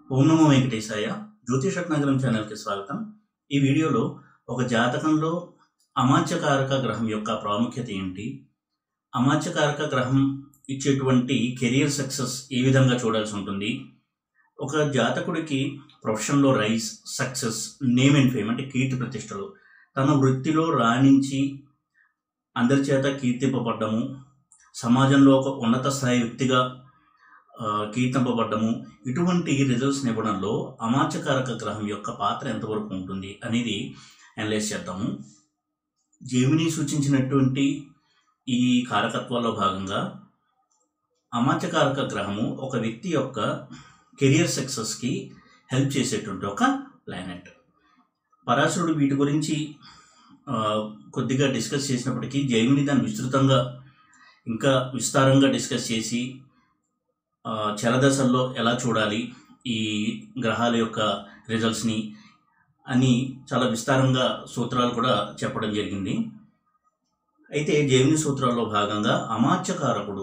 ఓం నమో వెంకటేశాయ జ్యోతిషక్ నగరం ఛానల్కి స్వాగతం ఈ వీడియోలో ఒక జాతకంలో అమాత్యకారక గ్రహం యొక్క ప్రాముఖ్యత ఏంటి అమాత్యకారక గ్రహం ఇచ్చేటువంటి కెరియర్ సక్సెస్ ఏ విధంగా చూడాల్సి ఉంటుంది ఒక జాతకుడికి ప్రొఫెషన్లో rise success name and fame అంటే కీర్తి ప్రతిష్టలు తన వృత్తిలో రాణించి అందరి చేత కీర్తింపబడ్డము సమాజంలో ఒక ఉన్నత స్థాయి వ్యక్తిగా ఆ, కీర్తింపబడ్డము ఇటువంటి రిజల్ట్స్ ఇవ్వడంలో అమాత్యకారక గ్రహం యొక్క పాత్ర ఎంతవరకు ఉంటుంది అనేది అనలైజ్ చేద్దాము జేమిని సూచించినటువంటి ఈ కారకత్వాల్లో భాగంగా అమాత్యకారక గ్రహము ఒక వ్యక్తి యొక్క కెరియర్ సక్సెస్కి హెల్ప్ చేసేటువంటి ఒక ప్లానెట్ పరాశరుడు వీటి గురించి ఆ, కొద్దిగా డిస్కస్ చేసినప్పటికీ జైమిని దాన్ని విస్తృతంగా ఇంకా విస్తారంగా డిస్కస్ చేసి ఆ, చలదశల్లో ఎలా చూడాలి ఈ గ్రహాల యొక్క రిజల్ట్స్ని అని చాలా విస్తారంగా సూత్రాలు కూడా చెప్పడం జరిగింది అయితే జైమిని సూత్రాల్లో భాగంగా అమాత్యకారకుడు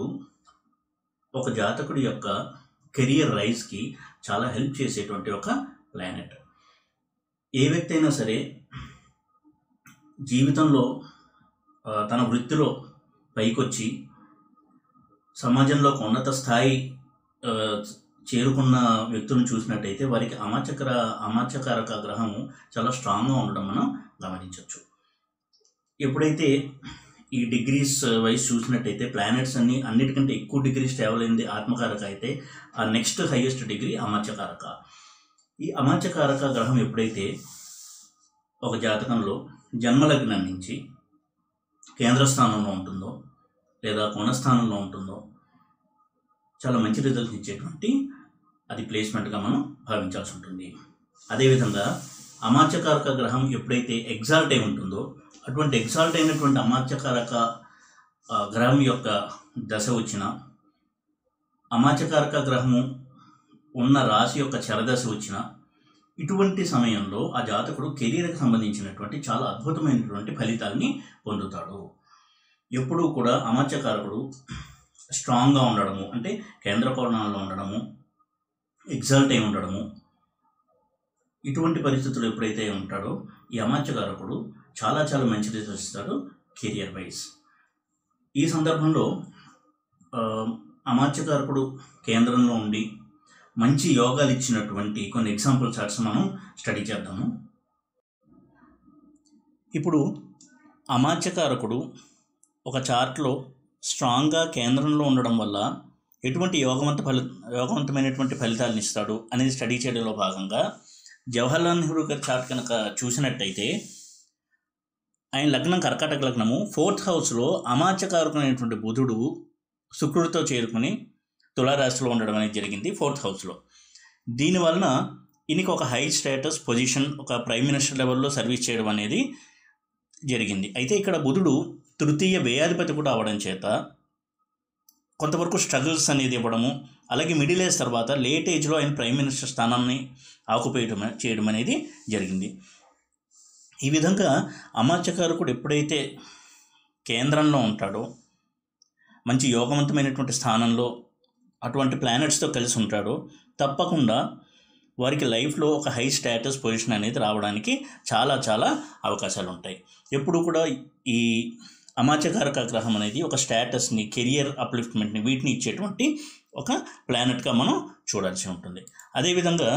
ఒక జాతకుడి యొక్క కెరియర్ రైజ్కి చాలా హెల్ప్ చేసేటువంటి ఒక ప్లానెట్ ఏ వ్యక్తి అయినా సరే జీవితంలో ఆ, తన వృత్తిలో పైకొచ్చి సమాజంలో ఒక ఉన్నత స్థాయి ఆ, చేరుకున్న వ్యక్తులను చూసినట్టయితే వారికి అమాచకర అమాచకారక గ్రహము చాలా స్ట్రాంగ్గా ఉండడం మనం గమనించవచ్చు ఎప్పుడైతే ఈ డిగ్రీస్ వైజ్ చూసినట్టయితే ప్లానెట్స్ అన్ని అన్నిటికంటే ఎక్కువ డిగ్రీస్ ట్రావెల్ అయింది ఆత్మకారక అయితే ఆ నెక్స్ట్ హైయెస్ట్ డిగ్రీ అమాచకారక ఈ అమాచకారక గ్రహం ఎప్పుడైతే ఒక జాతకంలో జన్మలగ్నం నుంచి కేంద్ర స్థానంలో ఉంటుందో లేదా కోణస్థానంలో ఉంటుందో చాలా మంచి రిజల్ట్స్ ఇచ్చేటువంటి అది ప్లేస్మెంట్గా మనం భావించాల్సి ఉంటుంది అదేవిధంగా అమాత్యకారక గ్రహం ఎప్పుడైతే ఎగ్జాల్ట్ అయి ఉంటుందో అటువంటి ఎగ్జాల్ట్ అయినటువంటి అమాత్యకారక ఆ, గ్రహం యొక్క దశ వచ్చిన అమాత్యకారక గ్రహము ఉన్న రాశి యొక్క చరదశ వచ్చిన ఇటువంటి సమయంలో ఆ జాతకుడు కెరీర్కి సంబంధించినటువంటి చాలా అద్భుతమైనటువంటి ఫలితాలని పొందుతాడు ఎప్పుడూ కూడా అమాత్యకారకుడు స్ట్రాంగ్గా ఉండడము అంటే కేంద్ర కోణాల్లో ఉండడము ఎగ్జాల్ట్ అయి ఉండడము ఇటువంటి పరిస్థితులు ఎప్పుడైతే ఉంటాడో ఈ అమాత్యకారకుడు చాలా చాలా మంచి రిజల్ట్స్ ఇస్తాడు కెరియర్ వైజ్ ఈ సందర్భంలో ఆ, అమాత్యకారకుడు కేంద్రంలో ఉండి మంచి యోగాలు ఇచ్చినటువంటి కొన్ని ఎగ్జాంపుల్ చార్ట్స్ మనం స్టడీ చేద్దాము ఇప్పుడు అమాత్యకారకుడు ఒక చార్ట్లో స్ట్రాంగ్గా కేంద్రంలో ఉండడం వల్ల ఎటువంటి యోగవంత ఫలి యోగవంతమైనటువంటి ఫలితాలను ఇస్తాడు అనేది స్టడీ చేయడంలో భాగంగా జవహర్లాల్ నెహ్రూ గారి చార్ట్ కనుక చూసినట్టయితే ఆయన లగ్నం కర్కాటక లగ్నము ఫోర్త్ హౌస్లో అమాత్యకారకునైనటువంటి బుధుడు శుక్రుడితో చేరుకుని తులారాశిలో ఉండడం అనేది జరిగింది ఫోర్త్ హౌస్లో దీనివలన ఈయనకి ఒక హై స్టేటస్ పొజిషన్ ఒక ప్రైమ్ మినిస్టర్ లెవెల్లో సర్వీస్ చేయడం అనేది జరిగింది అయితే ఇక్కడ బుధుడు తృతీయ వ్యయాధిపతి కూడా అవడం చేత కొంతవరకు స్ట్రగుల్స్ అనేది ఇవ్వడము అలాగే మిడిల్ ఏజ్ తర్వాత లేట్ ఏజ్లో ఆయన ప్రైమ్ మినిస్టర్ స్థానాన్ని ఆక్యుపై చేయడం అనేది జరిగింది ఈ విధంగా అమాత్యకారకుడు ఎప్పుడైతే కేంద్రంలో ఉంటాడో మంచి యోగవంతమైనటువంటి స్థానంలో అటువంటి ప్లానెట్స్తో కలిసి ఉంటాడో తప్పకుండా వారికి లైఫ్లో ఒక హై స్టేటస్ పొజిషన్ అనేది రావడానికి చాలా చాలా అవకాశాలు ఉంటాయి ఎప్పుడు కూడా ఈ అమాత్యకారక గ్రహం అనేది ఒక స్టేటస్ని కెరియర్ అప్లిఫ్ట్మెంట్ని వీటిని ఇచ్చేటువంటి ఒక ప్లానెట్గా మనం చూడాల్సి ఉంటుంది అదేవిధంగా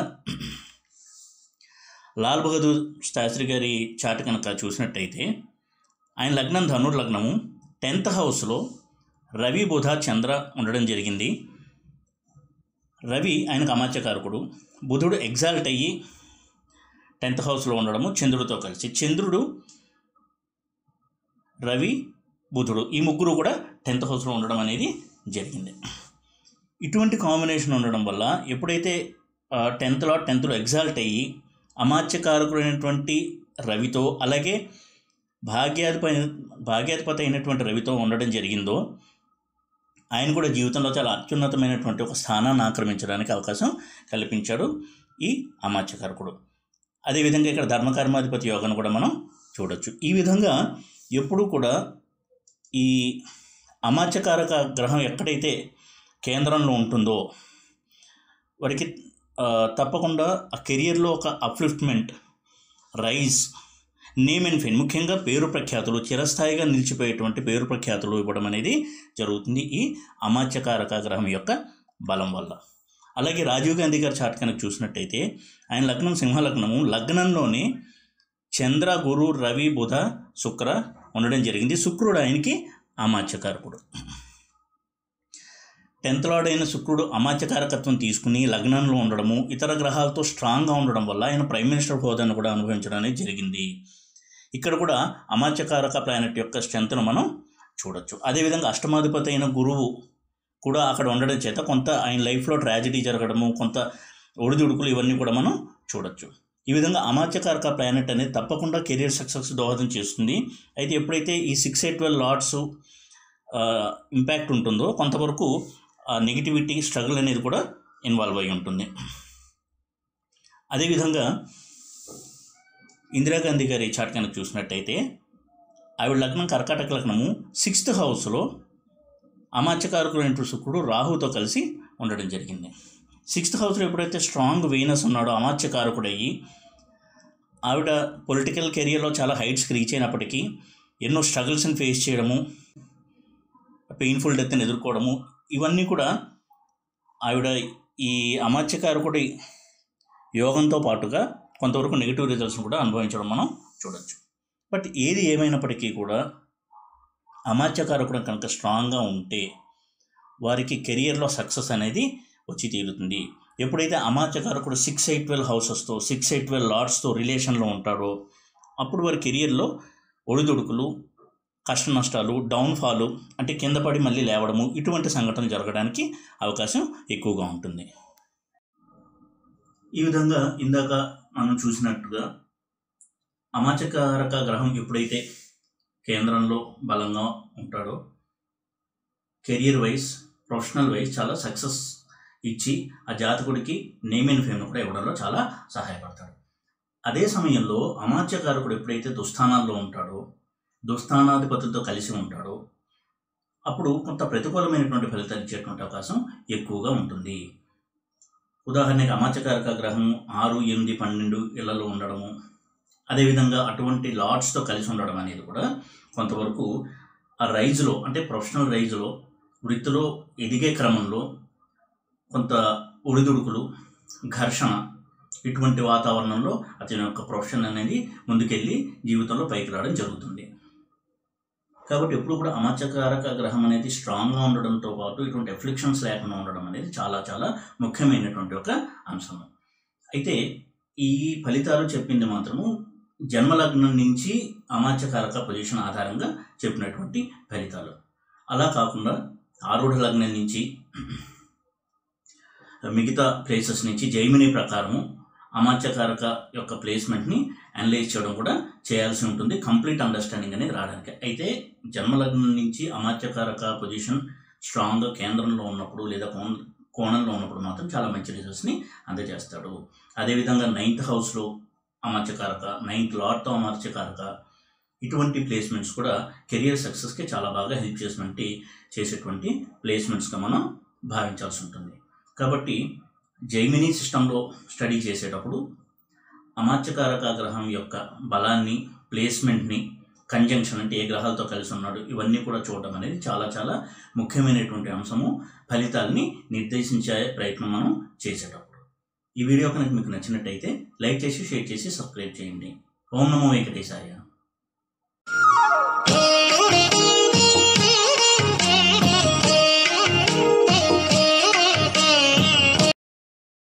లాల్ బహదూర్ శాస్త్రి గారి చాట్ కనుక చూసినట్టయితే ఆయన లగ్నం ధనుర్ లగ్నము టెన్త్ హౌస్లో రవి బుధ చంద్ర ఉండడం జరిగింది రవి ఆయనకు అమాత్యకారకుడు బుధుడు ఎగ్జాల్ట్ అయ్యి టెన్త్ హౌస్లో ఉండడము చంద్రుడితో కలిసి చంద్రుడు రవి బుధుడు ఈ ముగ్గురు కూడా టెన్త్ హౌస్లో ఉండడం అనేది జరిగింది ఇటువంటి కాంబినేషన్ ఉండడం వల్ల ఎప్పుడైతే టెన్త్లో టెన్త్లో ఎగ్జాల్ట్ అయ్యి అమాత్యకారకుడైనటువంటి రవితో అలాగే భాగ్యాధిపతి భాగ్యాధిపతి అయినటువంటి రవితో ఉండడం జరిగిందో ఆయన కూడా జీవితంలో చాలా అత్యున్నతమైనటువంటి ఒక స్థానాన్ని ఆక్రమించడానికి అవకాశం కల్పించాడు ఈ అమాత్యకారకుడు అదేవిధంగా ఇక్కడ ధర్మకర్మాధిపతి యోగాను కూడా మనం చూడొచ్చు ఈ విధంగా ఎప్పుడూ కూడా ఈ అమాత్యకారక గ్రహం ఎక్కడైతే కేంద్రంలో ఉంటుందో వారికి ఆ, తప్పకుండా ఆ కెరియర్లో ఒక upliftment rise name and fame ముఖ్యంగా పేరు ప్రఖ్యాతులు చిరస్థాయిగా నిలిచిపోయేటువంటి పేరు ప్రఖ్యాతులు ఇవ్వడం అనేది జరుగుతుంది ఈ అమాత్యకారక గ్రహం యొక్క బలం వల్ల అలాగే రాజీవ్ గాంధీ గారి చాట్ కనుక చూసినట్టయితే ఆయన లగ్నం సింహ లగ్నము లగ్నంలోనే చంద్ర గురు రవి బుధ శుక్ర ఉండడం జరిగింది శుక్రుడు ఆయనకి అమాత్యకారకుడు టెన్త్ లార్డ్ అయిన శుక్రుడు అమాత్యకారకత్వం తీసుకుని లగ్నంలో ఉండడము ఇతర గ్రహాలతో స్ట్రాంగ్గా ఉండడం వల్ల ఆయన ప్రైమ్ మినిస్టర్ హోదాను కూడా అనుభవించడం అనేది జరిగింది ఇక్కడ కూడా అమాత్యకారక ప్లానెట్ యొక్క స్ట్రెంత్ను మనం చూడొచ్చు అదేవిధంగా అష్టమాధిపతి అయిన గురువు కూడా అక్కడ ఉండడం చేత కొంత ఆయన లైఫ్లో ట్రాజడీ జరగడము కొంత ఒడిదుడుకులు ఇవన్నీ కూడా మనం చూడొచ్చు ఈ విధంగా అమాత్యకారక ప్లానెట్ అనేది తప్పకుండా కెరీర్ సక్సెస్ దోహదం చేస్తుంది అయితే ఎప్పుడైతే ఈ six eight twelve lords impact ఉంటుందో కొంతవరకు ఆ నెగిటివిటీ స్ట్రగుల్ అనేది కూడా ఇన్వాల్వ్ అయి ఉంటుంది అదేవిధంగా ఇందిరాగాంధీ గారి చాట్ కనుక చూసినట్టయితే ఆవిడ లగ్నం కర్కాటక లగ్నము సిక్స్త్ హౌస్లో అమాత్యకారకులైన శుక్రుడు రాహుతో కలిసి ఉండడం జరిగింది సిక్స్త్ హౌస్లో ఎప్పుడైతే స్ట్రాంగ్ వీనస్ ఉన్నాడో అమాత్యకారకుడయ్యి ఆవిడ పొలిటికల్ కెరియర్లో చాలా హైట్స్కి రీచ్ అయినప్పటికీ ఎన్నో స్ట్రగుల్స్ని ఫేస్ చేయడము పెయిన్ఫుల్ డెత్ని ఎదుర్కోవడము ఇవన్నీ కూడా ఆవిడ ఈ అమాత్యకారకుడి యోగంతో పాటుగా కొంతవరకు నెగిటివ్ రిజల్ట్స్ని కూడా అనుభవించడం మనం చూడొచ్చు బట్ ఏది ఏమైనప్పటికీ కూడా అమాత్యకారకుడు కనుక స్ట్రాంగ్గా ఉంటే వారికి కెరియర్లో సక్సెస్ అనేది వచ్చి తీరుతుంది ఎప్పుడైతే అమాత్యకారకుడు సిక్స్ ఎయిట్ ట్వెల్వ్ హౌసెస్తో సిక్స్ ఎయిట్ ట్వెల్వ్ లార్డ్స్తో రిలేషన్లో ఉంటాడో అప్పుడు వారి కెరియర్లో ఒడిదుడుకులు కష్ట నష్టాలు డౌన్ఫాలు అంటే కింద పడి మళ్ళీ లేవడము ఇటువంటి సంఘటన జరగడానికి అవకాశం ఎక్కువగా ఉంటుంది ఈ విధంగా ఇందాక మనం చూసినట్టుగా అమాచకారక గ్రహం ఎప్పుడైతే కేంద్రంలో బలంగా ఉంటాడో కెరియర్ వైజ్ ప్రొఫెషనల్ వైజ్ చాలా సక్సెస్ ఇచ్చి ఆ జాతకుడికి నేమ్ అండ్ ఫేమ్ను కూడా ఇవ్వడంలో చాలా సహాయపడతాడు అదే సమయంలో అమాత్యకారకుడు ఎప్పుడైతే దుస్థానాల్లో ఉంటాడో దుస్థానాధిపతులతో కలిసి ఉంటాడో అప్పుడు కొంత ప్రతికూలమైనటువంటి ఫలితాలు ఇచ్చేటువంటి అవకాశం ఎక్కువగా ఉంటుంది ఉదాహరణకి అమాత్యకారక గ్రహం ఆరు ఎనిమిది పన్నెండు ఇళ్లలో ఉండడము అదేవిధంగా అటువంటి లార్డ్స్తో కలిసి ఉండడం అనేది కూడా కొంతవరకు ఆ రైజ్లో అంటే ప్రొఫెషనల్ రైజ్లో వృత్తిలో ఎదిగే క్రమంలో కొంత ఒడిదుడుకులు ఘర్షణ ఇటువంటి వాతావరణంలో అతని యొక్క ప్రొఫెషన్ అనేది ముందుకెళ్ళి జీవితంలో పైకి రావడం జరుగుతుంది కాబట్టి ఎప్పుడు కూడా అమాత్యకారక గ్రహం అనేది స్ట్రాంగ్గా ఉండడంతో పాటు ఇటువంటి ఎఫ్లిక్షన్స్ లేకుండా ఉండడం అనేది చాలా చాలా ముఖ్యమైనటువంటి ఒక అంశం అయితే ఈ ఫలితాలు చెప్పింది మాత్రము జన్మలగ్నం నుంచి అమాత్యకారక పొజిషన్ ఆధారంగా చెప్పినటువంటి ఫలితాలు అలా కాకుండా ఆరూఢ లగ్నం నుంచి మిగతా ప్లేసెస్ నుంచి జైమిని ప్రకారము అమాత్యకారక యొక్క ప్లేస్మెంట్ని అనలైజ్ చేయడం కూడా చేయాల్సి ఉంటుంది కంప్లీట్ అండర్స్టాండింగ్ అనేది రావడానికి అయితే జన్మలగ్నం నుంచి అమాత్యకారక పొజిషన్ స్ట్రాంగ్గా కేంద్రంలో ఉన్నప్పుడు లేదా కోణ కోణంలో ఉన్నప్పుడు మాత్రం చాలా మంచి రిజల్ట్స్ని అందజేస్తాడు అదేవిధంగా నైన్త్ హౌస్లో అమాత్యకారక నైన్త్ లార్డ్తో అమాత్యకారక ఇటువంటి ప్లేస్మెంట్స్ కూడా కెరియర్ సక్సెస్కి చాలా బాగా హెల్ప్ చేసినటువంటి చేసేటువంటి ప్లేస్మెంట్స్గా మనం భావించాల్సి ఉంటుంది కాబట్టి జైమినీ సిస్టంలో స్టడీ చేసేటప్పుడు అమాత్యకారక గ్రహం యొక్క బలాన్ని ప్లేస్మెంట్ని కంజంక్షన్ అంటే ఏ గ్రహాలతో కలిసి ఉన్నాడు ఇవన్నీ కూడా చూడడం అనేది చాలా చాలా ముఖ్యమైనటువంటి అంశము ఫలితాలని నిర్దేశించే ప్రయత్నం మనం చేసేటప్పుడు ఈ వీడియో కనుక మీకు నచ్చినట్టయితే లైక్ చేసి షేర్ చేసి సబ్స్క్రైబ్ చేయండి ఓం నమో వెంకటేశాయ